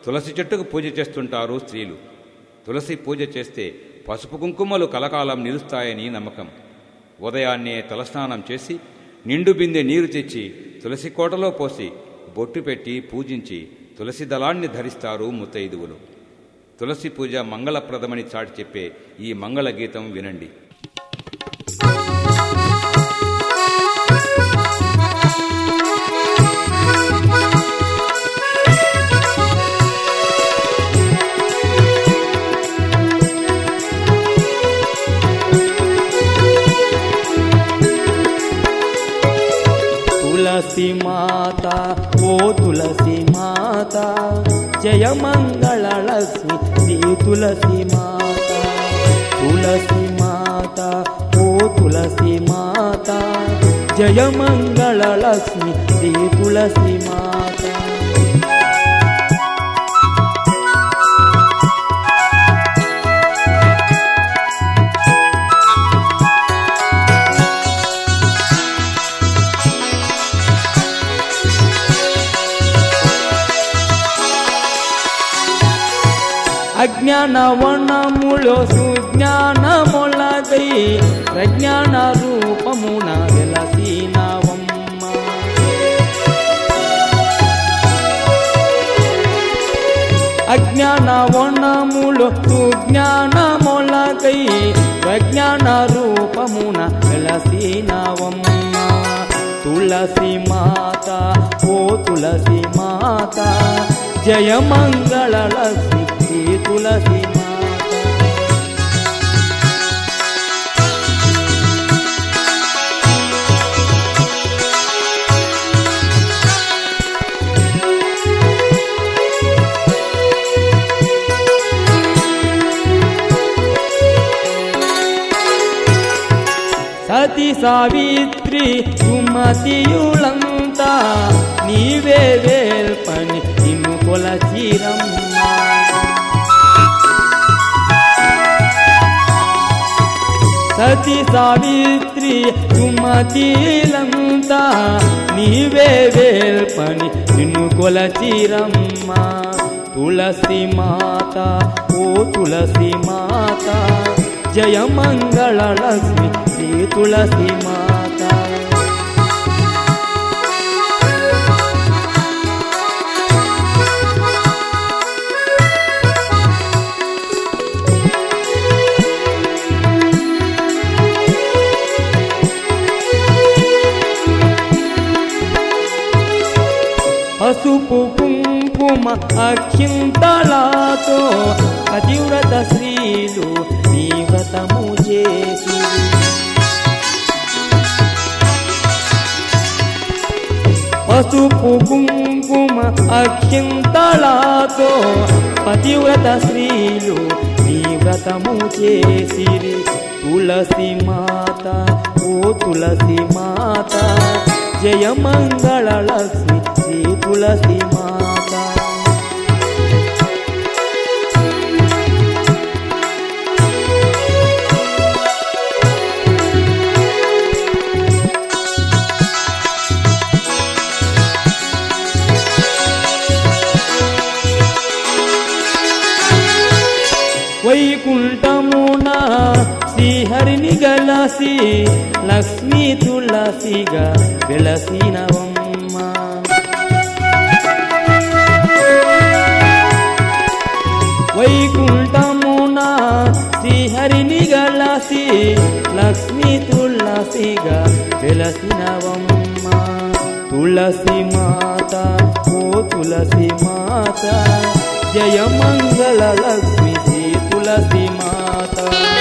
తులసి చెట్టుకు పూజ చేస్తుంటారు స్త్రీలు తులసి పూజ చేస్తే పసుపు కుంకుమలు కలకాలం నిలుస్తాయని నమ్మకం ఉదయాన్నే తలస్నానం చేసి నిండు బిందె నీరు తెచ్చి తులసి కోటలో పోసి బొట్టు పెట్టి పూజించి తులసి దళాన్ని ధరిస్తారు ముత్తైదువులు తులసి పూజ మంగళప్రదమని చాటి చెప్పే ఈ మంగళ గీతం వినండి तुलसी माता ओ तुलसी माता जय मंगल लक्ष्मी श्री तुलसी माता तुलसी माता ओ तुलसी माता जय मंगल लक्ष्मी श्री तुलसी माता అజ్ఞానవనములో సుజ్ఞానములదై ప్రజ్ఞాన రూపమున వెలసినవమ్మ అజ్ఞానవనములో సుజ్ఞానములదై ప్రజ్ఞాన రూపమున వెలసినవమ్మ తులసి మాత ఓ తులసి మాత జయ మంగళ లక్ష్మి శ్రీ తులసి మాత సతి సావిత్రి సుమతియులంతా నీవే వేల్పని నిన్ను కొలచిరమ్మా సతి సావిత్రి సుమతిలంతా నీవే వేల్పని నిన్ను కొలచిరమ్మా తులసి మాత ఓ తులసి మాత జయ మంగళ లక్ష్మి శ్రీ తులసి మాత పసుపు కుంకుమ అక్షింతలాతో పతివ్రత స్త్రీలు నీ వ్రతము చేసి పసుపు కుంకుమ అక్షింతలాతో పతివ్రత స్త్రీలు నీ వ్రతము చేసిరి తులసి మాత ఓ తులసి మాత జయ మంగళ లక్ష్మి శ్రీ తులసి మాత వైకుంఠమున శ్రీహరిని గలసి లక్ష్మీ తులసిగా వెలసినవమ్మ వైకుంఠమున శ్రీహరిని గలసి లక్ష్మీ తులసిగా వెలసినవమ్మ తులసి మాత ఓ తులసి మాత జయ మంగళ లక్ష్మి శ్రీ తులసి మాత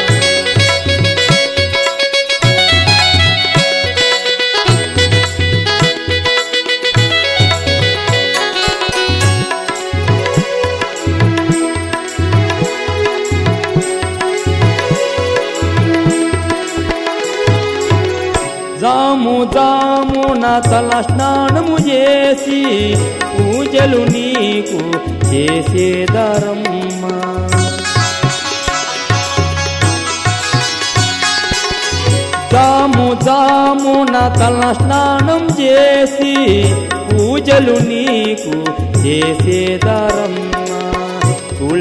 జాము జామున తల స్నానము చేసి పూజలు నీకు చేసేదరమ్మా జాము జామున తల స్నానం చేసి పూజలు నీకు చేసేదరమ్మా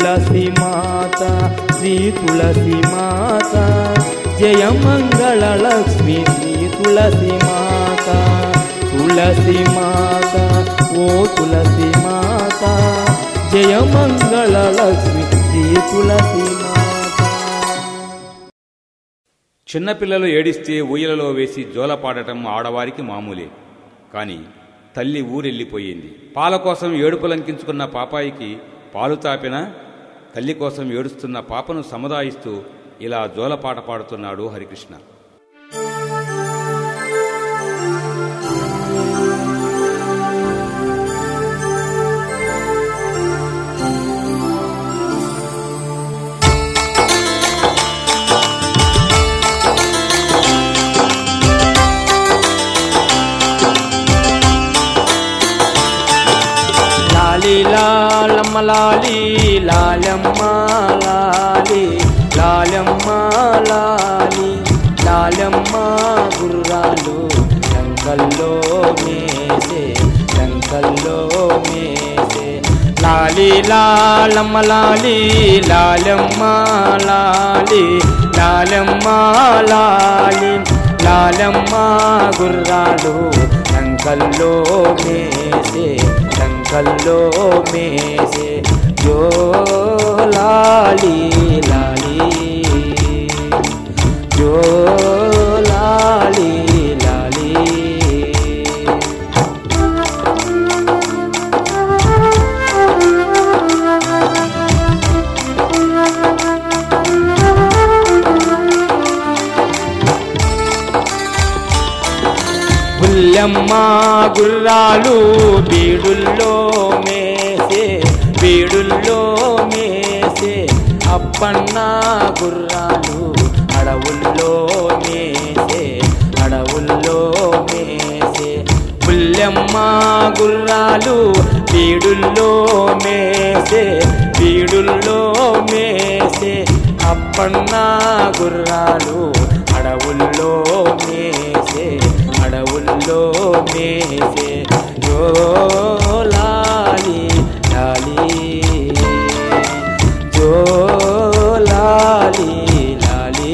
తులసి మాత శ్రీ తులసి మాత జయ మంగళ లక్ష్మి శ్రీ తులసి మాత తులసి మాత ఓ తులసి మాత జయ మంగళ లక్ష్మి శ్రీ తులసి మాత చిన్నపిల్లలు ఏడిస్తే ఊయలలో వేసి జోలపాడటం ఆడవారికి మామూలే కాని తల్లి ఊరెళ్ళిపోయింది పాల కోసం ఏడుపులంకించుకున్న పాపాయికి పాలు తాపిన తల్లి కోసం ఏడుస్తున్న పాపను సముదాయిస్తూ ఇలా జోలపాట పాడుతున్నాడు హరికృష్ణ లాలి లాలమ్మ లాలి లాలమ్మ లాలి లాలమ్మ లాలి లాలమ్మ గుర్రాలు లంకల్లో మేసే లంకల్లో మేసే లాలి లాలమ్మ లాలి లాలమ్మ లాలి లాలమ్మ లాలి లాలమ్మ గుర్రాలు లంకల్లో మేసే లంకల్లో మేసే జో లాలి లాలి జో లాలి లాలి బుల్లెమ్మ గుర్రాలు బీడుల్లో మేసే బీడుల్లో మేసే అప్పన్న గుర్రాలు అడవుల్లో మేసే అడవుల్లో మేసే బుల్లెమ్మ గుర్రాలు బీడుల్లో మేసే బీడుల్లో మేసే అప్పన్న గుర్రాలు అడవుల్లో మేసే అడవుల్లో మేసే జో లాలి లాలి జో లాలి లాలి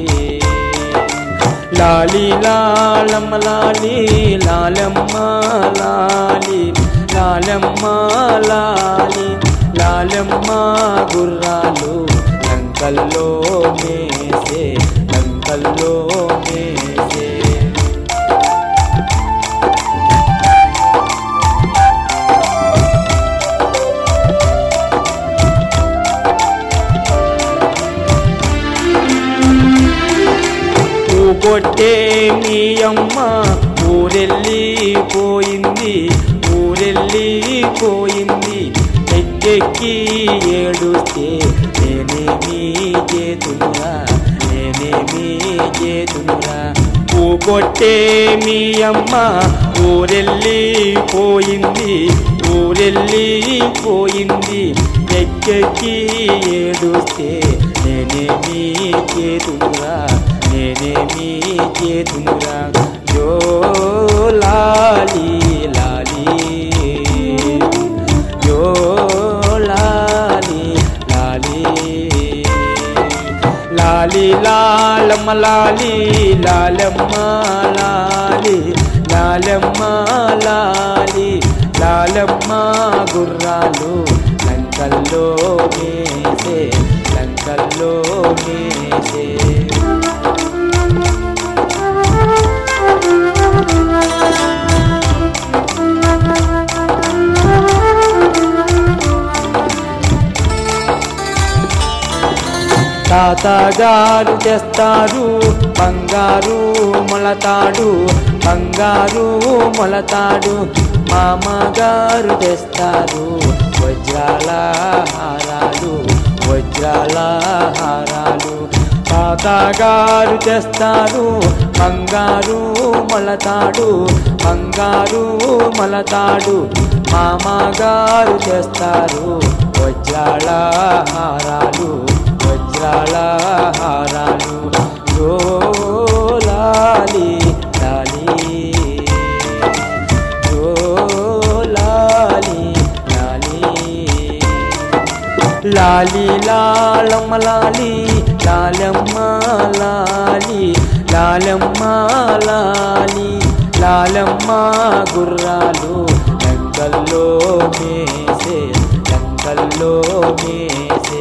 లాలి లాలమ్మ లాలి లాలమ్మ లాలి లాలమ్మ లాలి లాలమ్మ గుర్రాలు లంకల్లో మేసే లంకల్లో మేసే కొట్టే మీ అమ్మ ఊరెళ్ళి పోయింది ఊరెళ్ళి పోయింది ఎక్కెక్కి ఏడుస్తే నేనేమి చేతునురా నేనేమి చేతునురా ఊ కొట్టే మీ అమ్మ ఊరెళ్ళి పోయింది ఊరెళ్ళి పోయింది ఎక్కెక్కి ఏడుస్తే నేనేమి చేతునురా నేనేమి చేతునురా జో లాలి లాలి జో లాలి లాలి లాలి లాలమ్మ లాలి లాలమ్మ లాలి లాలమ్మ లాలి లాలమ్మ గుర్రాలు లంకల్లో మేసే లంకల్లో మేసే తాతగారు తెస్తారు బంగారు మొలతాడు బంగారు మొలతాడు మామగారు తెస్తారు వజ్రాల హారాలు వజ్రాల హారాలు తాతగారు తెస్తారు బంగారు మొలతాడు బంగారు మొలతాడు మామగారు తెస్తారు వజ్రాల హారాలు వజ్రాల హారాలు జో లాలి లాలి జో లాలి లాలి లాలి లాలమ్మ లాలి లాలమ్మ లాలి లాలమ్మ లాలి లాలమ్మ గుర్రాలు లంకల్లో మేసే లంకల్లో మేసే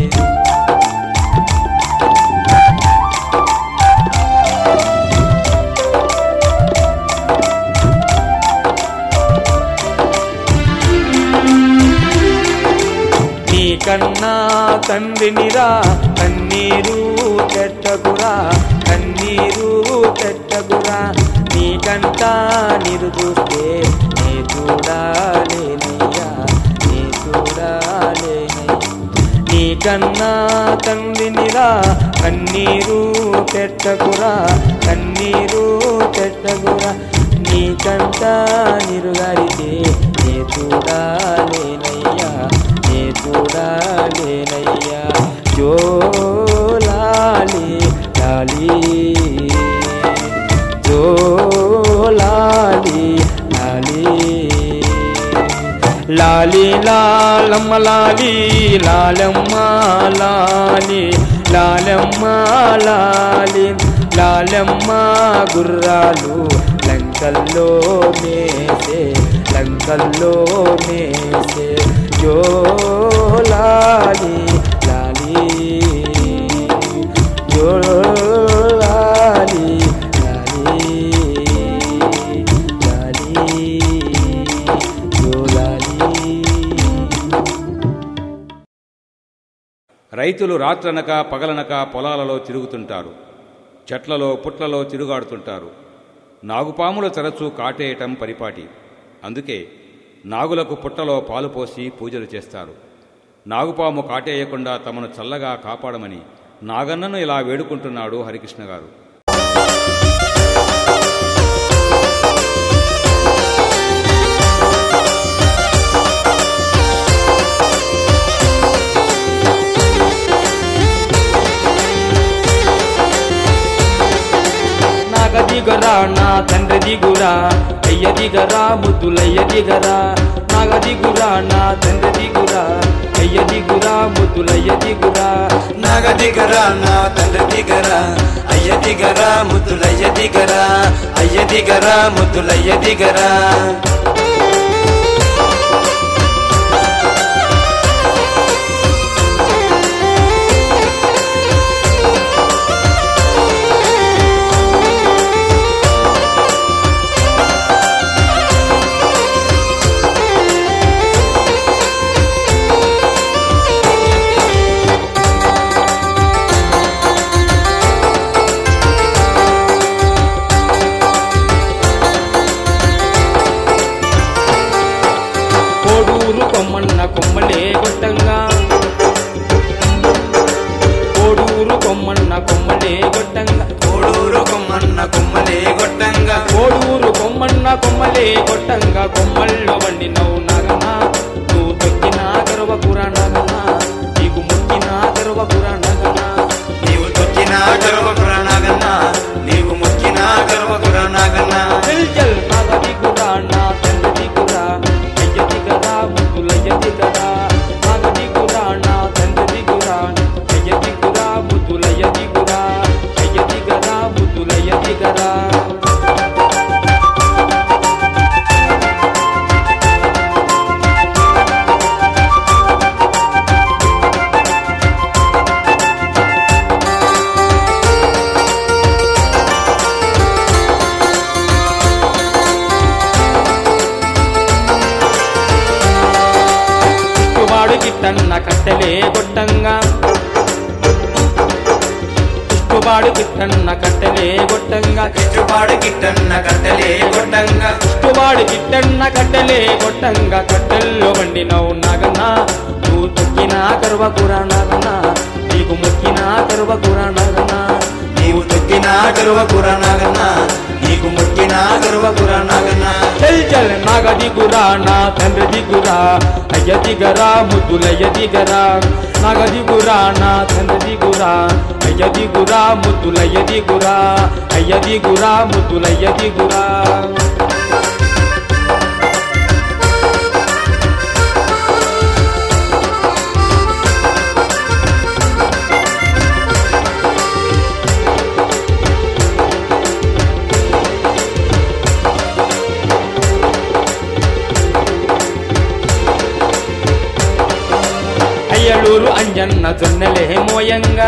నీకన్నా తండ్రినిరా కన్నీరు పెట్టకురా కన్నీరు పెట్టకురా నీకంటా నీరు చూస్తే నే చూడాలేనయ్యా నే చూడాలేనయ్యా నీకన్నా తండ్రినిరా కన్నీరు పెట్టకురా కన్నీరు పెట్టకురా నీకంటా నిరుగారితే నే చూడాలేనయ్యా నే చూడాలేనయ్యా జోలాలి లాలి జోలాలి లాలి లాలి లాలమ్మ లాలి లాలమ్మ లాలి లాలమ్మ లాలి లాలమ్మ గుర్రాలు లంకల్లో మేసే లంకల్లో మేసే జో లాలి లాలి జో లాలి లాలి లాలి జో లాలి రైతులు రాత్రనక పగలనక పొలాలలో తిరుగుతుంటారు చెట్లలో పుట్లలో తిరుగాడుతుంటారు నాగుపాములు తరచూ కాటేయటం పరిపాటి అందుకే నాగులకు పుట్టలో పాలు పోసి పూజలు చేస్తారు నాగుపాము కాటేయకుండా తమను చల్లగా కాపాడమని నాగన్నను ఇలా వేడుకుంటున్నాడు హరికృష్ణ గారు నాగ దిగరా నా తండ్రి దిగురా అయ్య దిగరా ముద్దులయ్య దిగరా నాగ దిగురా నా తండ్రి దిగురా అయ్య దిగురా ముద్దులయ్య దిగురా నాగ దిగరా నా తండ్రి దిగరా అయ్య దిగరా ముద్దులయ్య దిగరా అయ్య దిగరా ముద్దులయ్య దిగరా కోడూరు కొమ్మన్న కొమ్మలే గొట్టంగా కోడూరు కొమ్మన్న కొమ్మలే గొట్టంగా కోడూరు కొమ్మన్న కొమ్మలే గొట్టంగా కోడూరు కొమ్మన్న కొమ్మలే కొట్టంగా కొమ్మల్లో బండి నవ్వు నగనా నువ్వు తొక్కిన గర్వపుర నగనా నీకు ముక్కిన గర్వపుర నగనా నీవు తొక్కిన గర్వకుర నాగన్న నీవు మొక్కిన గర్వకుర నాగన్న చల్ చల్ నాగది గురా నా తండ్రి గురా అయ్యది గరా ముద్దులయ్య దిగరా నాగది గురా నా తండ్రి గురా అయ్యది గురా ముద్దులయ్య దిగురా అయ్యది గరా ముద్దులయ్య దిగరా ఇష్టువాడు గిట్టన్న కట్టెలే గొట్టంగా ఇష్టువాడు గిట్టన్న కట్టెలే గొట్టంగా ఇటుపాడు గిట్టన్న కట్టలే గొట్టంగా ఇష్టువాడు గిట్టన్న కట్టెలే గొట్టంగా కట్టెల్లో వండి నవ్వు నాగన్నా నువ్వు తొక్కినా కరువకుర నాగన్నా నీకు మొక్కినా కరువకుర నాగన్నా నీవు తొక్కిన గర్వకుర నాగన్న నీకు మొక్కిన గర్వకుర నాగన్న చల్ చల్ నాగది గురా నా తండ్రి దిగురా అయ్య దిగరా ముద్దులయ్య దిగరా నాగది గురా నా తండ్రి దిగురా అయ్య దిగురా ముద్దులయ్య దిగురా అయ్య దిగురా ముద్దులయ్య దిగురా అయ్యలూరు అంజన్న జొన్నలే మోయంగా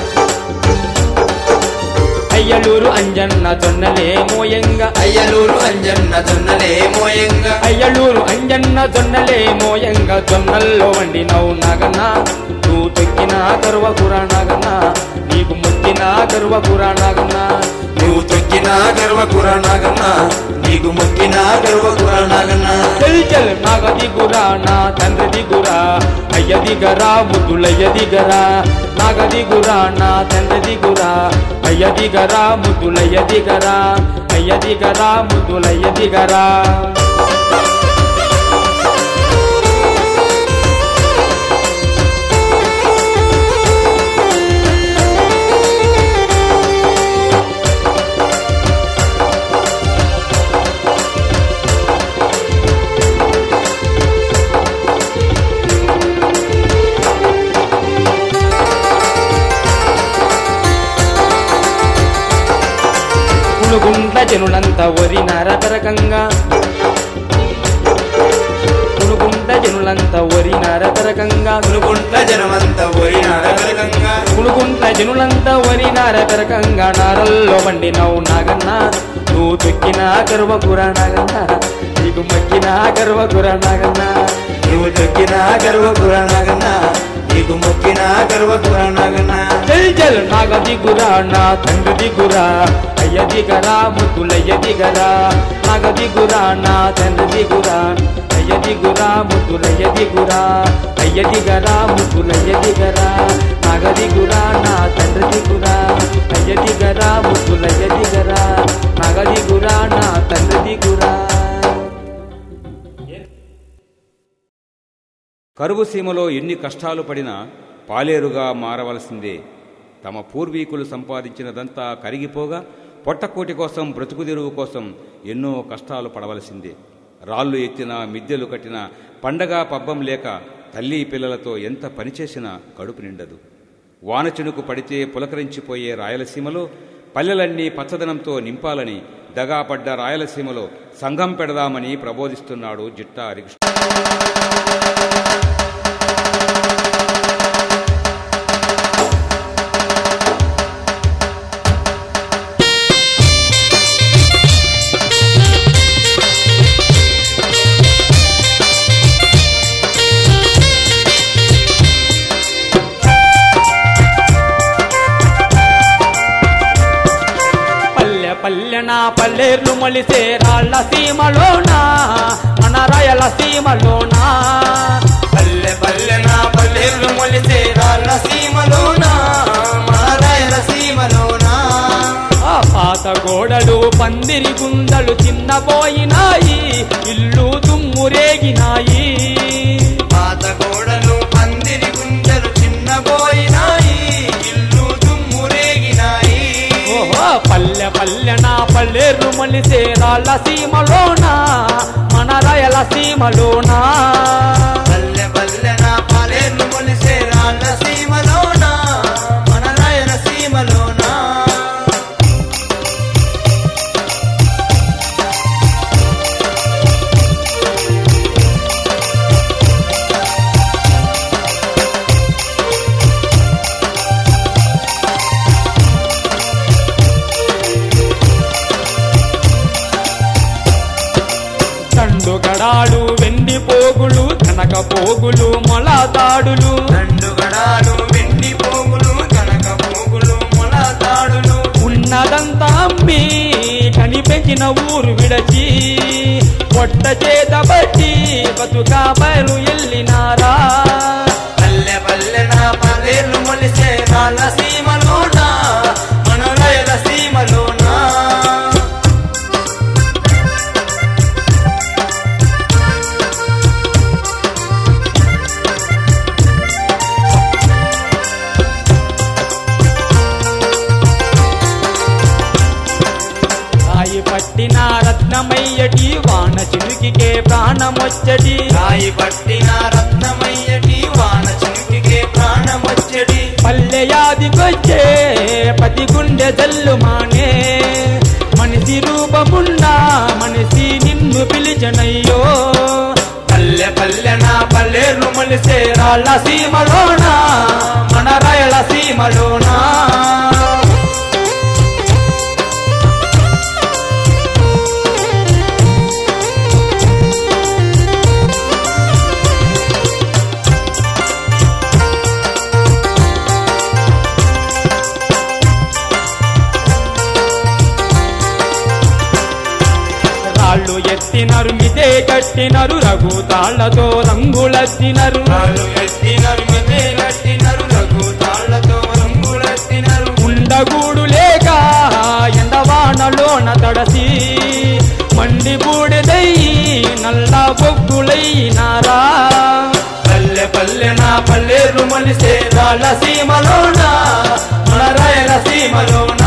అయ్యలూరు అంజన్న జొన్నలే మోయంగా అయ్యలూరు అంజన్న జొన్నలే మోయంగా అయ్యలూరు అంజన్న జొన్నలే మోయంగా జొన్నల్లో వండినవు నాగన్నా నువ్వు తొక్కిన గర్వ కూర నాగన్నా నీకు మొక్కిన గర్వ కూర నాగన్నా నువ్వు తొక్కిన గర్వకుర నాగన్న నీకు మొక్కిన గర్వకుర నాగన్న చల్ చల్ నాగ దిగురా నా తండ్రి దిగురా అయ్య దిగరా ముద్దులయ్య దిగరా నాగ దిగురా నా తండ్రి దిగురా అయ్య దిగరా ముద్దులయ్య దిగరా అయ్య దిగరా ముద్దులయ్య దిగరా పునుగుండ్ల జనులంతా ఒరినార తరకంగా పునుగుండ్ల జనులంతా ఒరినార తరకంగా అనుకుంట జనమంతా పోయిన రకరకంగా పునుగుంట్ల జనులంతా ఒరినార తరకంగా నారల్లో వండినవు నాగన్నా నువ్వు తొక్కిన గర్వకుర నాగన్నా నీకు మక్కిన గర్వకుర నాగన్నా నువ్వు తొక్కిన గర్వకుర నాగన్న నీకు మొక్కిన గర్వకుర నాగన్న జల్ జల్ నాగ దిగురా నా తండ్రి దిగురా అయ్య దిగరా ముద్దులయ్య దిగరా నాగ దిగురా నా తండ్రి దిగురా అయ్య దిగురా ముద్దులయ్య దిగురా అయ్య దిగరా ముద్దులయ్య దిగరా నాగ దిగురా నా తండ్రి దిగురా అయ్య దిగరా ముద్దులయ్య దిగరా నాగ దిగురా నా తండ్రి దిగురా కరువు సీమలో ఎన్ని కష్టాలు పడినా పాలేరుగా మారవలసిందే తమ పూర్వీకులు సంపాదించినదంతా కరిగిపోగా పొట్టకోటి కోసం బ్రతుకుదెరువు కోసం ఎన్నో కష్టాలు పడవలసిందే రాళ్ళు ఎత్తిన మిద్దెలు కట్టిన పండగ పబ్బం లేక తల్లి పిల్లలతో ఎంత పనిచేసినా కడుపు నిండదు వానచినుకు పడితే పులకరించిపోయే రాయలసీమలో పల్లెలన్నీ పచ్చదనంతో నింపాలని దగాపడ్డ రాయలసీమలో సంఘం పెడదామని ప్రబోధిస్తున్నాడు జిట్టా హరికృష్ణ పల్లె పల్లెన పల్లెర్లు మొలిసే రాళ్ళ సీమలోనా మన రాయల సీమలోనా పల్లె పల్లెన పల్లెలు మొలిసే రాళ్ళ సీమలోన మా రాయల సీమలోనా ఆ పాత గోడలు పందిరి గుండలు చిన్నపోయినాయి ఇల్లు దుమ్మురేగినాయి పాత గోడలు పందిరి గుంజలు చిన్నబోయినాయి ఇల్లు దుమ్మురేగినాయి ఓహో పల్లె పల్లెన పల్లెర్లు మొలిసే రాళ్ళ సీమలోనా మన రాయల సీమలోనా పల్లె పల్లెన పాలేర్లు మొలిసే రాళ్ళ సీమలోన మన రాయల సీమలోన దండు గడాలు వెండి పోగులు కనక పోగులు మొలతాడులు రెండు గడాలు వెండి పోగులు కనక పోగులు మొలతాడులు ఉన్నదంతా అమ్మి కనిపెంచిన ఊరు విడచి పొట్ట చేత బట్టి బతుక బయలు ఎల్లినారా పల్లె పల్లెన పాలేర్లు మొలిసే రాళ్ళ సీమలోన మన రాయల సీమలోన రాయి పట్టిన రత్నమయ్యటి వాన చిలుకికే ప్రాణమొచ్చటి రాయి పట్టిన రత్నమయ్యటి వాన చినుకికే ప్రాణమొచ్చడి పల్లెయాదికొచ్చే పతి గుండె జల్లు మానే మనిషి రూపమున్నా మనిషి నిన్ను పిలిచనయ్యో పల్లె పల్లెన పల్లెర్లు మొలిసే మొలిసే రాళ్ళ సీమలోన మన రాయల సీమలోన రాళ్ళు ఎత్తినరు మిదే కట్టినరు రఘు తాళ్లతో రంగులెత్తినరు రాళ్ళు ఎత్తినరు మెదే కట్టినరు రఘు తాళ్లతో రంగులెత్తినరు ఉండగూడు లేక ఎండవానలోన తడసి మండి బూడిదై నల్ల బొగ్గులైనారా పల్లె పల్లె నా పల్లెరు మొలిసే రాళ్ళ సీమలోన మన రాయల సీమలోన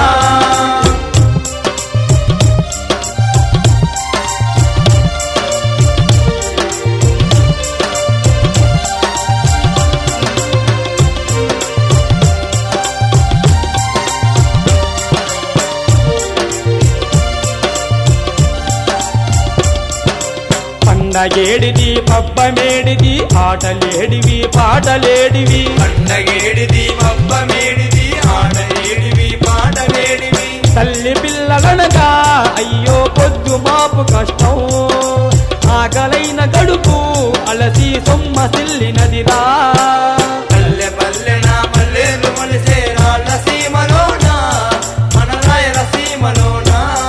పండగేడిది పబ్బమేడిది ఆటలేడివి పాటలేడివి పండగేడిది పబ్బమేడిది ఆటలేడివి పాటలేడివి తల్లి పిల్లలనగా అయ్యో పొద్దు మాపు కష్టం ఆకలైన గడుపు అలసి సొమ్మ సిల్లినదిరా పల్లె పల్లె నా పల్లెరు మొలిసే రాళ్ళ సీమలోన మన రాయల సీమలోన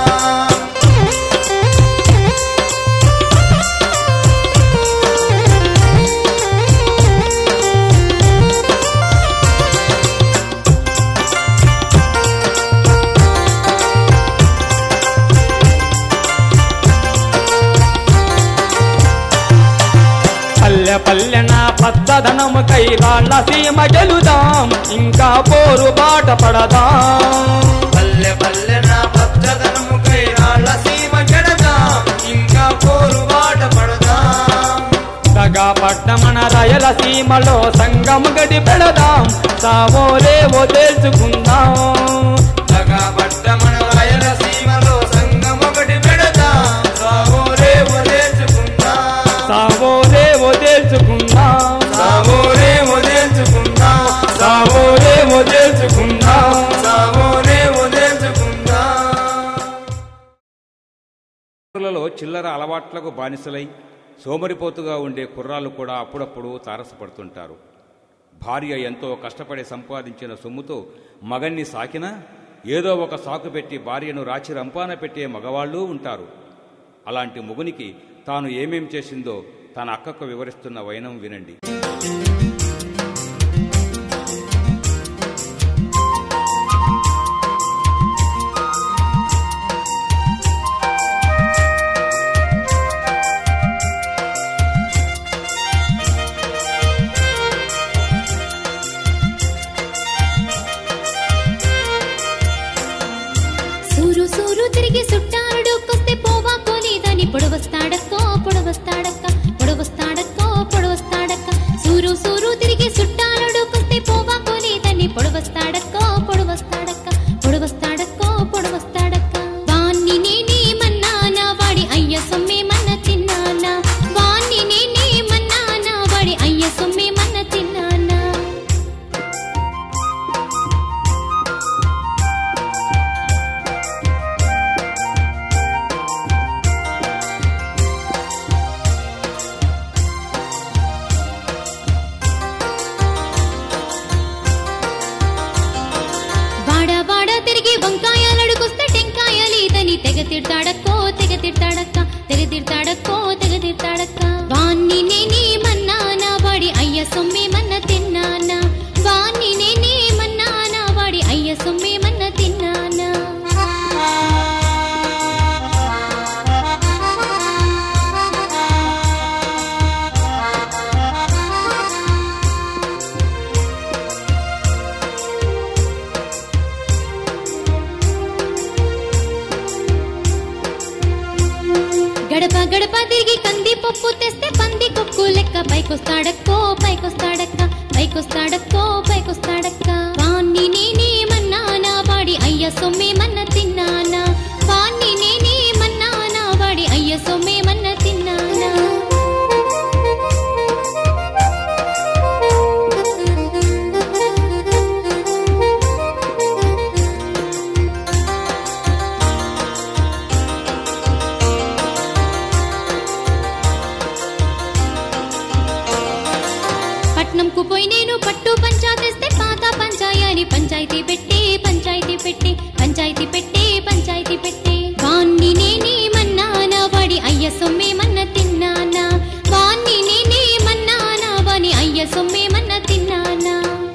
పల్లె పల్లెన పచ్చదనము కై రాళ్ళ సీమ గెలుదాం ఇంకా పోరు బాట పడదాం పల్లె పల్లె నా పచ్చదనము కై రాళ్ళ సీమ గెడదాం ఇంకా కోరు బాట పడదాం దగా పడ్డమన రయల సీమలో సంగం గడి పెడదాం సావో రేవో తేల్చుకుందాం దగా పడ్డ మన రాయల సీమలో సంగం ఒకటి పెడదాం సావో రేవో నేర్చుకుందాం సావో రేవో తేల్చుకుందాం సావో రేవో నేర్చుకుందాం సావో రేవో తేల్చుకుందాం సావో రేవో నేర్చుకుందాం లలో చిల్లర అలవాట్లకు బానిసలై సోమరిపోతుగా ఉండే కుర్రాళ్ళు కూడా అప్పుడప్పుడు తారసపడుతుంటారు భార్య ఎంతో కష్టపడి సంపాదించిన సొమ్ముతో మగన్ని సాకినా ఏదో ఒక సాకు పెట్టి భార్యను రాచి రంపాన పెట్టే మగవాళ్ళు ఉంటారు అలాంటి మొగునికి తాను ఏమేం చేసిందో తన అక్కకు వివరిస్తున్న వైనం వినండి సూరు సూరు తిరిగి సుట్టారుడుకొస్తే పోవా కోలేదని పొడవస్తాడక్కో పొడవస్తాడక్క పొడవస్తాడక్కో పొడవస్తాడక్క సూరు సూరు తిరిగి సుట్టారుడుకొస్తే పోవా కోలేదని పొడవస్తాడక్కో పొడవస్తాడక్క పొడవస్తాడక్కో పొడవస్తాడక్క వాణ్ణి నేనేమన్నానా వాడి అయ్య సొమ్మేమన్న తిన్నానా వాణ్ణి నేనేమన్నానా వాడి అయ్య సొమ్మేమన్న తిన్నానా వాడ వాడ తిరిగి వంకాయలడుకొస్తే టెంకాయ లేదని తెగ తిడతాడక్కో తెగ తిడతాడక్క తెగ తిడతాడక్కో తెగ తిడతాడక్క వాణ్ణి నేనేమన్నానా వాడి అయ్య సొమ్మేమన్న తిన్నానా వాణ్ణి నేనేమన్నానా వాడి అయ్య సొమ్మేమన్న తిన్నానా గడప గడప తిరిగి కంది పప్పు తెస్తే పంది కొక్కు లెక్క పైకొస్తాడక్కో పైకొస్తాడక్క పైకొస్తాడక్కో పైకొస్తాడక్క వాణ్ణి నేనేమన్నానా వాడి అయ్య సొమ్మేమన్న తిన్నానా వాణ్ణి నేనేమన్నానా వాడి అయ్య సొమ్మేమన్న తిన్నానా పట్టుకుపోయి నేను పట్టు పంచా తెస్తే పాత పంచాయని పంచాయతీ పెట్టే పంచాయతీ పెట్టే పంచాయతీ పెట్టే పంచాయతీ పెట్టే వాణ్ణి నేనే మన్నానా వాడి అయ్య సొమ్మేమన్న తిన్నానా వాణ్ణి నేనే మన్నానా వాని అయ్య సొమ్మేమన్న తిన్నానా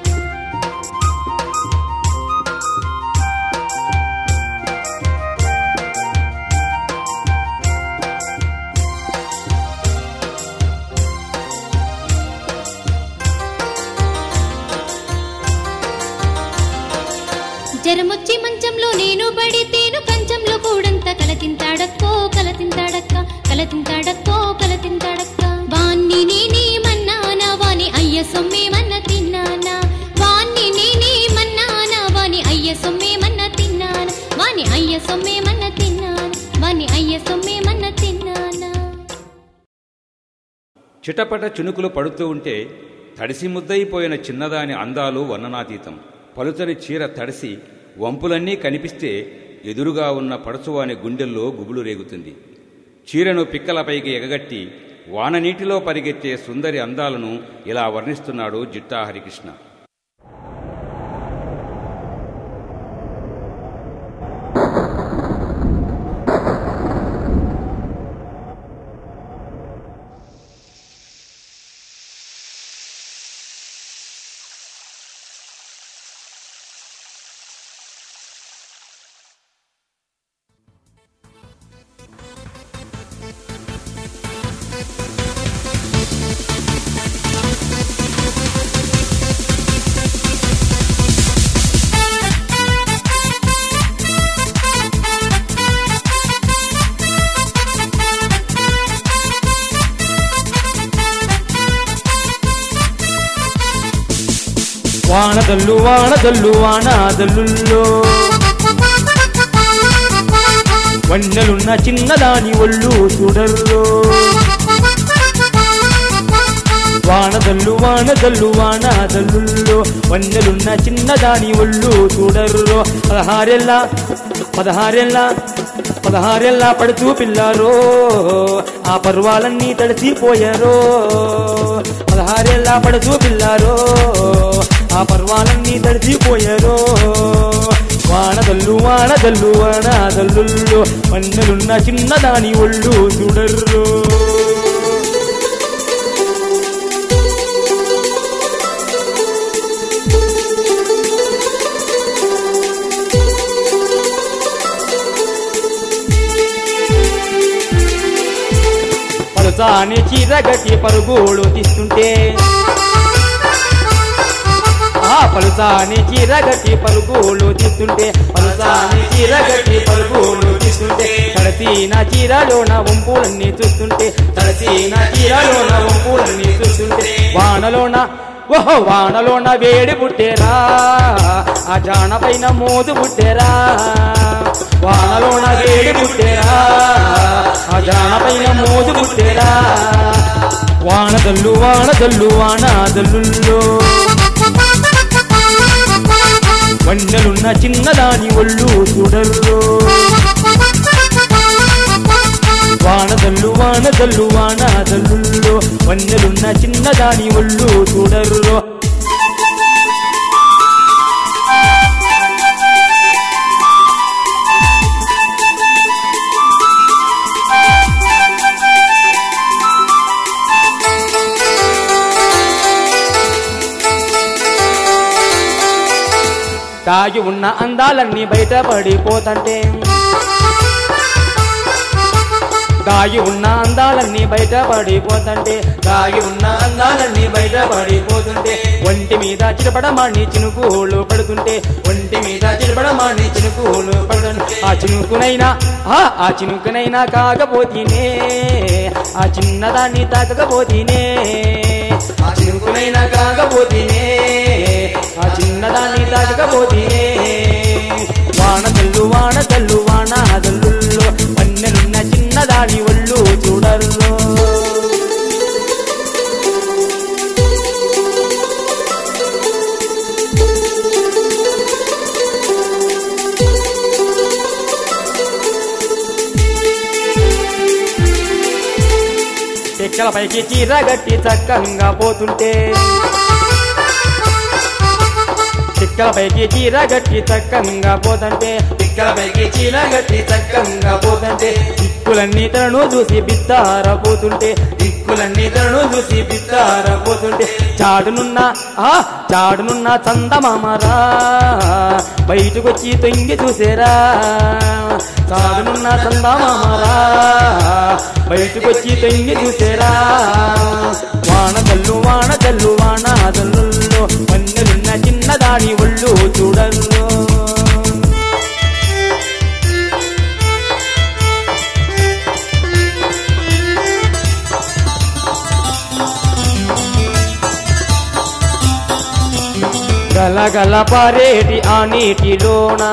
జరమొచ్చి మంచంలో నేను పడితేను కంచంలో కూడంత కలతింతాడక్కో కలతింతాడక్క కలతింతాడక్కో కలతింతాడక్క వాణ్ణి నేనే మన్నానా వాని అయ్య సొమ్మేమన్న తిన్నానా వాణ్ణి నేనే మన్నానా వాని అయ్య సొమ్మేమన్న తిన్నానా వాని అయ్య సొమ్మేమన్న తిన్నానా వాని అయ్య సొమ్మేమన్న తిన్నానా చిటపట చినుకులు పడుతూ ఉంటే తడిసి ముద్దయిపోయిన చిన్నదాని అందాలు వర్ణనాతీతం పలుచని చీర తడిసి వంపులన్నీ కనిపిస్తే ఎదురుగా ఉన్న పడచువాని గుండెల్లో గుబులు రేగుతుంది చీరను పిక్కలపైకి ఎగగట్టి వాననీటిలో పరిగెత్తే సుందరి అందాలను ఇలా వర్ణిస్తున్నాడు జిట్టా హరికృష్ణ వానదల్లు వానదల్లు వానాదల్లుల్లో వన్నెలున్న చిన్నదాని ఒళ్ళు చూడర్రో వానదల్లు వానదల్లు వానాదల్లుల్లో వన్నెలున్న చిన్నదాని ఒళ్ళు చూడర్రో పదహారెల్ల పదహారెల్ల పదహారెల్ల పడుతూ పిల్లారో ఆ పర్వాలన్నీ తడిసిపోయారో పదహారెల్ల పడుతూ పిల్లారో ఆ పర్వాలన్నీ తడిసిపోయారో వానదల్లు వానదల్లు వానాదల్లుల్లో వన్నెలున్న చిన్నదాని ఒళ్ళు చూడర్రో పలుసాని చీరగట్టి పరుగులు తీస్తుంటే ఆ పలుసాని చీరగట్టి పరుగులు తీస్తుంటే పలుసాని చీరగట్టి పరుగులు తీస్తుంటే తడసీన చీరలోన వంపులన్నీ చూస్తుంటే తడసీన చీరలోన వంపులన్నీ చూస్తుంటే వానలోన ఓహో వానలోన వేడి పుట్టేరా ఆ జాన పైన మోదు పుట్టేరా వానలోన వేడి పుట్టేరా ఆ జాన పైన మోదు పుట్టేరా వానదల్లు వానదల్లు వానాదల్లుల్లో వన్నెలున్న చిన్నదాని ఒళ్ళు చూడర్రో వానదల్లు వానదల్లు వానాదల్లుల్లో వన్నెలున్న చిన్నదాని ఒళ్ళు చూడర్రో దాగి ఉన్న అందాలన్నీ బయటపడిపోతంటే దాగి ఉన్న అందాలన్నీ బయటపడిపోతుంటే దాగి ఉన్న అందాలన్నీ బయటపడిపోతుంటే ఒంటి మీద చిరపడమాన్ని చినుకులు పడుతుంటే ఒంటి మీద చిరపడమాన్ని చినుకులు పడుతుంటే ఆ చినుకునైనా ఆ ఆ చినుకునైనా కాకపోతేనే ఆ చిన్నదాన్ని తాకకపోతేనే ఆ చినుకునైనా కాకపోతేనే ఆ చిన్నదాన్ని తాకకపోతేనే వానదల్లు వానదల్లు వానాదల్లుల్లో పన్నెలున్న చిన్నదాని ఒళ్ళు చూడర్లో ఎక్కల పైకి చీర గట్టి చక్కంగా పోతుంటే పిక్కల పైకి చీర గట్టి చక్కంగా పోతంటే పిక్కల పైకి చీల గట్టి చక్కంగా పోతుంటే దిక్కులన్నీ తనను చూసి బిత్తార పోతుంటే దిక్కులన్నీ తను చూసి పిత్తార పోతుంటే చాడునున్న ఆ చాడునున్న చందమామరా బయటకొచ్చి తొంగి చూసేరా చాడునున్న చందమామరా బయటకొచ్చి తొంగి చూసేరా వాన జల్లు వాన జల్లు వాన జల్లుల్లో వన్నెలున్న చిన్నదాని ఒళ్ళు చూడల్లో గలగల పారేటి ఆ నీటిలోన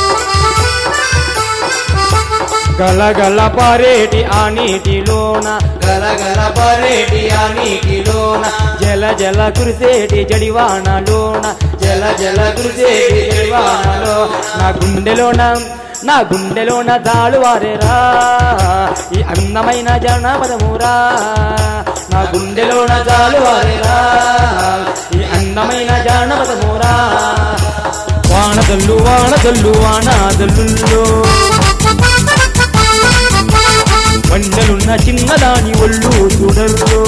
గలగల పారేటి ఆ నీటిలోన గలగల పరేటి ఆ నీటిలోన జల జల కురిసేటి జడివానలోన జల జల కురిసేటి జడివానలో నా గుండెలోన నా గుండెలోన దాడు వారేరా ఈ అందమైన జనపదమురా నా గుండెలోన దాడు వారేరా ఈ అందమైన జానపదమురా వానదల్లు వానదల్లు వానదల్లుల్లో వండలున్న చిన్నదాని ఒళ్ళు చూడరు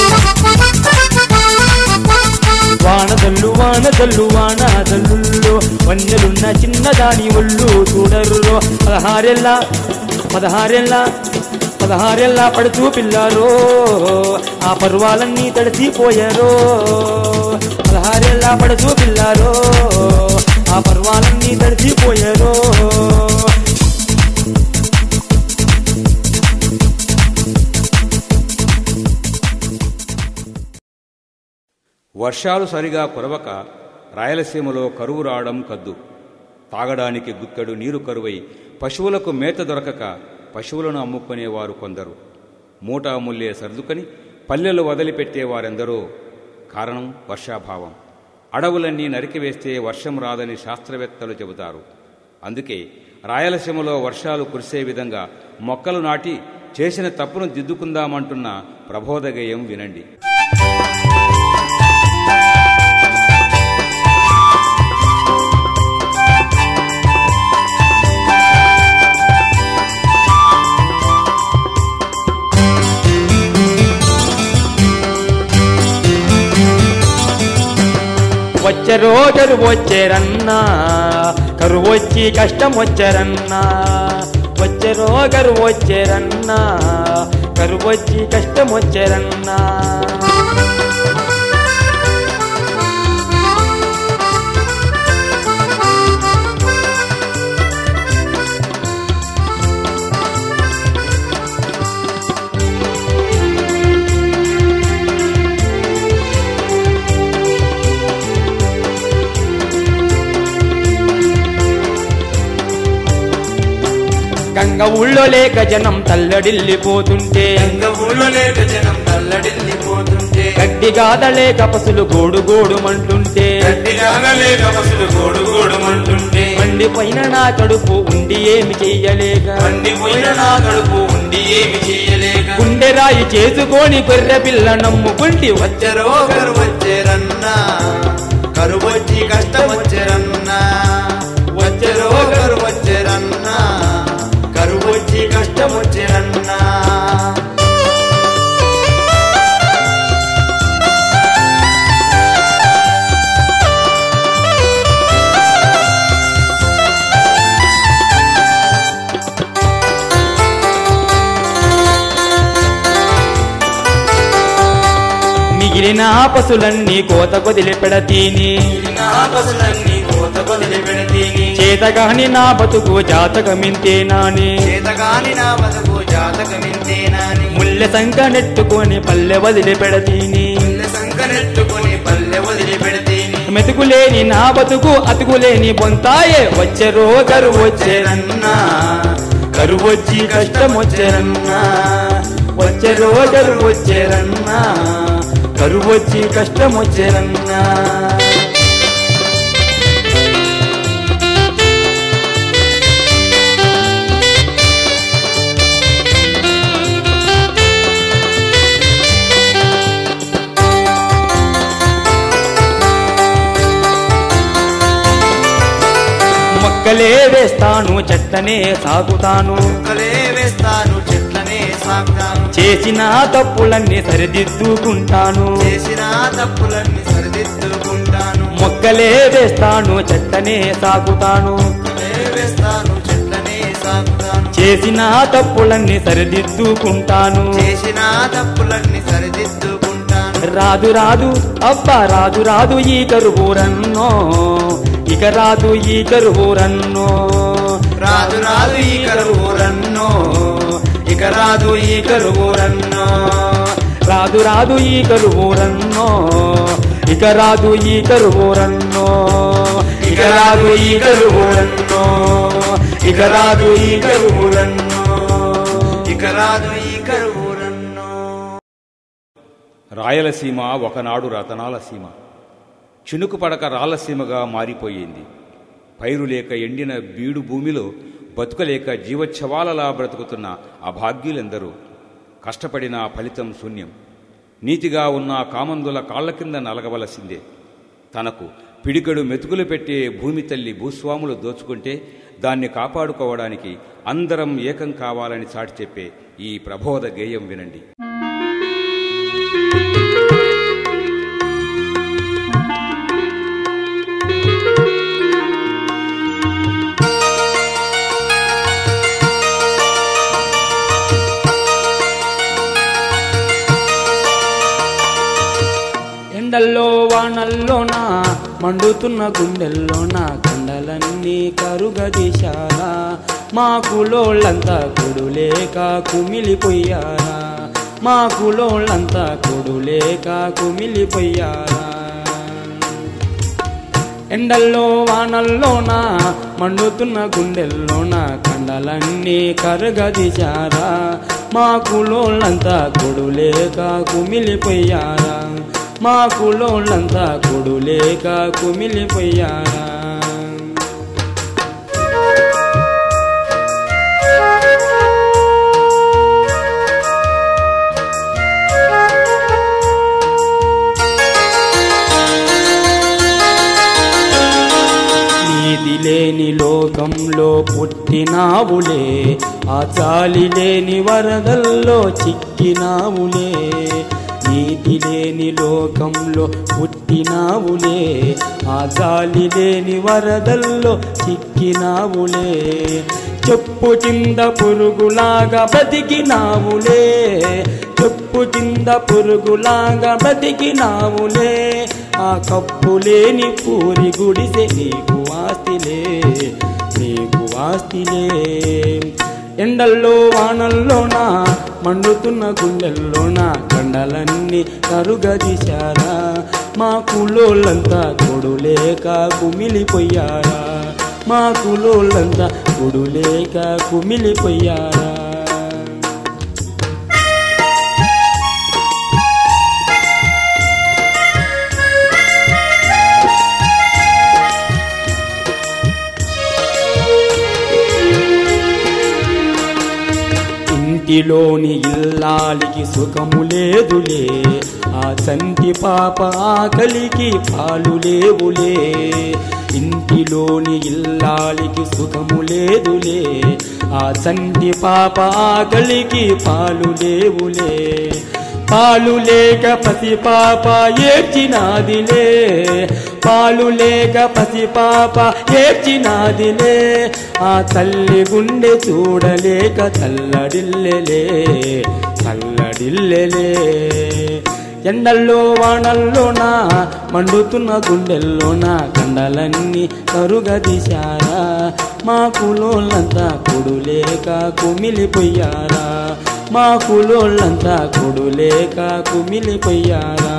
వానదల్లు వానదల్లు వానదల్లుల్లో వండలున్న చిన్నదాని ఒళ్ళు చూడరు పదహారెల్ల పదహారెల్ల పదహారెల్ల పడుచూ పిల్లారో ఆ పర్వాలన్నీ తడిసిపోయారో పదహారెల్ల పడుచూ పిల్లారో ఆ పర్వాలన్నీ తడిసిపోయారో వర్షాలు సరిగా కురవక రాయలసీమలో కరువు రావడం కద్దు తాగడానికి గుక్కెడు నీరు కరువై పశువులకు మేత దొరకక పశువులను అమ్ముకునేవారు కొందరు మూటా ముల్లే సర్దుకని పల్లెలు వదిలిపెట్టేవారెందరో కారణం వర్షాభావం అడవులన్నీ నరికివేస్తే వర్షం రాదని శాస్త్రవేత్తలు చెబుతారు అందుకే రాయలసీమలో వర్షాలు కురిసే విధంగా మొక్కలు నాటి చేసిన తప్పును దిద్దుకుందామంటున్న ప్రబోధగేయం వినండి వచ్చే రోజులు వచ్చేరన్నా కరువు వచ్చి కష్టం వచ్చారన్నా వచ్చే రోజులు వచ్చేరన్నా కరువు వచ్చి కష్టం వచ్చారన్నా గంగ ఊళ్ళో లేక జనం తల్లడిల్లిపోతుంటే గంగ ఊళ్ళో లేక జనం తల్లడిల్లిపోతుంటే గడ్డి గాదలేక పసులు గోడు గోడుమంటుంటే గట్టిగా లేక పసులు గోడు గోడుమంటుంటే మండిపోయిన నా కడుపు ఉండి ఏమి చెయ్యలేక పండిపోయిన నా కడుపు ఉండి ఏమి చెయ్యలేక గుండె రాయి చేసుకొని గొర్రె పిల్ల నమ్ముకుంటి వచ్చ వచ్చరో కరు వచ్చేరన్నా కరువు వచ్చి కష్టం వచ్చేరన్నా వచ్చరో కరు వచ్చేరన్నా కరువు వచ్చి కష్టం వచ్చేరన్నా మిగిలిన పశులన్నీ కోత కొదిలి పెడతీని నా పసులన్నీ కోత కొదిలి పెడతీని చేతగాని నా బతుకు జాతకమింతేనాని చేతగాని నా బతుకు జాతకమింతేనాని ముల్లె సంక నెట్టుకొని పల్లె వదిలి పెడతీని ముల్లె సంకనెట్టుకొని పల్లె వదిలి పెడతీని మెతుకులేని నా బతుకు అతుకులేని బొంతాయే వచ్చే రోజరు వచ్చేరన్నా కరువు వచ్చి కష్టం వచ్చేరన్నా వచ్చే రోజరు వచ్చేరన్నా కరువు వచ్చి కష్టం వచ్చేరన్నా మొక్కలే వేస్తాను చెట్లనే సాగుతాను మొక్కలే వేస్తాను చెట్లనే సాగుతాను చేసిన తప్పులన్నీ సరిదిద్దుకుంటాను చేసిన తప్పులన్నీ సరిదిద్దుకుంటాను మొక్కలే వేస్తాను చెట్లనే సాగుతాను మొక్కలే వేస్తాను చెట్లనే సాగుతాను చేసిన తప్పులన్నీ సరిదిద్దుకుంటాను చేసిన తప్పులన్నీ సరిదిద్దుకుంటాను రాదు రాదు అబ్బా రాదు రాదు ఈ కరువు రన్నో ఇక రాదు ఈ కరువు రన్నో రాదు రాదు ఈ కరువు రన్నో ఇక రాదు ఈ కరువు రన్నో రాదు రాదు ఈ కరువు రన్నో ఇక రాదు ఈ కరువు రన్నో ఇక రాదు ఈ కరువు రన్నో ఇక రాదు ఈ కరువు రన్నో ఇక రాదు ఈ కరువు రన్నో రాయలసీమ ఒకనాడు రతనాల సీమ చినుకు పడక రాళ్ళసీమగా మారిపోయింది పైరు లేక ఎండిన బీడు భూమిలో బతుకలేక జీవచ్ఛవాలలా బ్రతుకుతున్న అభాగ్యులెందరూ కష్టపడిన ఫలితం శూన్యం నీతిగా ఉన్న కామందుల కాళ్ల కింద నలగవలసిందే తనకు పిడికడు మెతుకులు పెట్టే భూమి తల్లి భూస్వాములు దోచుకుంటే దాన్ని కాపాడుకోవడానికి అందరం ఏకం కావాలని చాటి చెప్పే ఈ ప్రబోధ గేయం వినండి ఎండల్లో వానల్లోన మండుతున్న గుండెల్లోన కండలన్నీ కరుగదీశారా మా కులోళ్ళంతా కొడులేక కుమిలిపోయారా మా కులోళ్ళంతా కొడులేక కుమిలిపోయారా ఎండల్లో వానల్లోన మండుతున్న గుండెల్లోన కండలన్నీ కరగదిశారా మా కులోళ్ళంతా కొడులేక కుమిలిపోయారా మా కులోళ్ళంతా కొడులేక కుమిలిపోయారా నీతి లేని లోకంలో పుట్టినావులే ఆ చాలి లేని వరదల్లో చిక్కినావులే నీతి లేని లోకంలో పుట్టినావులే ఆ జాలి లేని వరదల్లో చిక్కినావులే చెప్పు కింద పురుగులాగా బతికినావులే చెప్పు కింద పురుగులాగా బతికినావులే ఆ కప్పు లేని పూరి గుడిసె నీకు ఆస్తిలే నీకు ఆస్తిలే ఎండల్లో వానల్లోన మండుతున్న గుండెల్లోన కండలన్నీ కరుగదీశారా మా కులోళ్ళంతా కొడులేక కుమిలిపోయారా మా కులోళ్ళంతా కొడులేక కుమిలిపోయారా ఇంటిలోని ఇల్లాలికి సుఖము లేదులే ఆ చంటి పాప ఆకలికి పాలు లేవులే ఇంటిలోని ఇల్లాలికి సుఖము లేదులే ఆ చంటి పాప ఆకలికి పాలు లేవులే పాలు లేక పసి పాప ఏడ్చినాదిలే పాలు లేక పసి పాప ఏడ్చినాదిలే ఆ తల్లి గుండె చూడలేక చల్లడిల్లెలే చల్లడిల్లెలే ఎండల్లో వానల్లోన మండుతున్న గుండెల్లోన కండలన్నీ కరుగదీశారా మా కులోళ్ళంతా కొడులేక కుమిలిపోయారా మా కులోళ్ళంతా కొడులేక కుమిలిపోయారా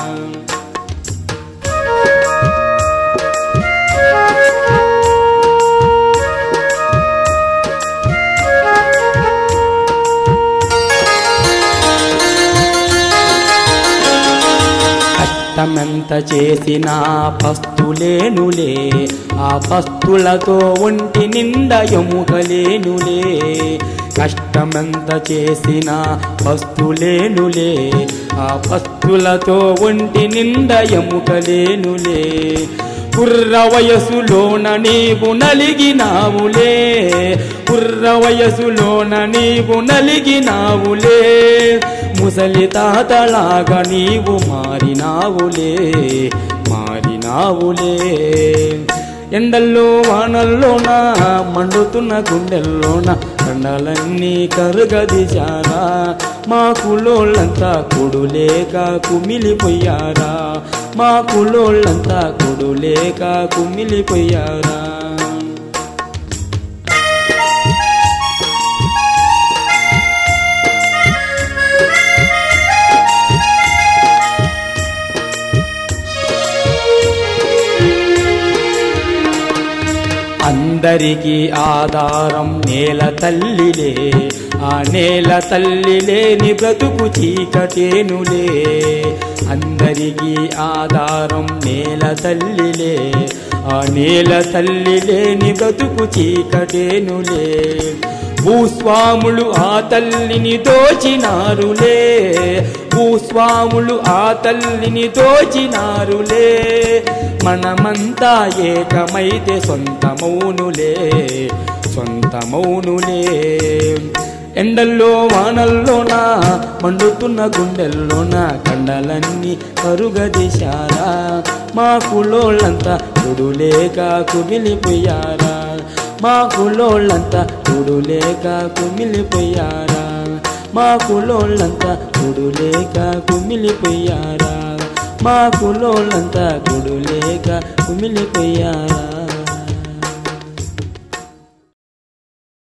కష్టమెంత చేసినా పస్తులేనులే ఆ పస్తులతో ఒంటి నిండా ఎముకలేనులే కష్టమెంత చేసినా పస్తులేనులే ఆ పస్తులతో ఒంటి నిండా ఎముకలేనులే కుర్ర వయసులోన నీవు నలిగినావులే కుర్ర వయసులోన నీవు నలిగినావులే ముసలి తాతలాగా నీవు మారినావులే మారినావులే ఎండల్లో వానల్లోన మండుతున్న గుండెల్లోన కండలన్నీ కరుగదిశారా మా కులోళ్ళంతా కొడులేక కుమిలిపోయారా మా కులోళ్ళంతా కొడులేక కుమిలిపోయారా అందరికీ ఆధారం నేల తల్లిలే ఆ నేల తల్లి లేని బ్రతుకు చీకటేనులే అందరికీ ఆధారం నేల తల్లిలే ఆ నేల తల్లి లేని బ్రతుకు చీకటేనులే భూస్వాములు ఆ తల్లిని దోచినారులే భూస్వాములు ఆ తల్లిని దోచినారులే మనమంతా ఏకమైతే సొంతమౌనులే సొంతమౌనులే ఎండల్లో వానల్లోన మండుతున్న గుండెల్లోన కండలన్నీ కరుగదిశారా మా కులోళ్ళంతా కుడులేక కుమిలిపోయారా మా కులోళ్ళంతా కుడులేక కుమిలిపోయారా మా కులోళ్ళంతా కుడులేక కుమిలిపోయారా మా కులోళ్ళంతా కుడులేక కుమిలిపోయారా